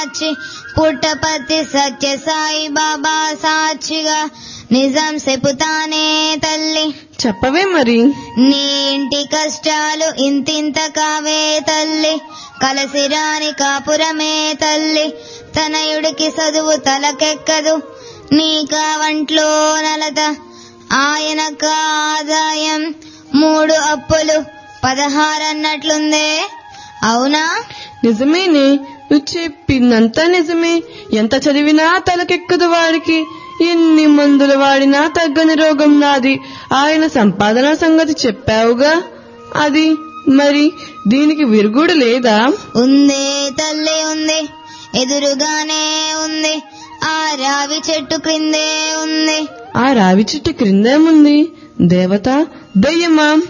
సాక్షి పుట్టపర్తి సత్య సాయి బాబా సాక్షిగా నిజం చెబుతానే తల్లి చెప్పవే మరి నీ ఇంటి కష్టాలు ఇంతింత కావే తల్లి కలసిరాని కాపురమే తల్లి తనయుడికి చదువు తలకెక్కదు నీకా వంట్లో నలత ఆయనక ఆదాయం మూడు అప్పులు పదహారన్నట్లుందే అవునా నిజమేనే నువ్వు చెప్పిందంతా నిజమే ఎంత చదివినా తలకెక్కదు వాడికి ఎన్ని మందులు వాడినా తగ్గని రోగం నాది ఆయన సంపాదన సంగతి చెప్పావుగా అది మరి దీనికి విరుగుడు లేదా ఉందే తల్లి ఉంది ఎదురుగానే ఉంది ఆ రావి చెట్టు క్రిందే ఉంది ఆ రావి చెట్టు క్రిందేముంది దేవత దయ్యమా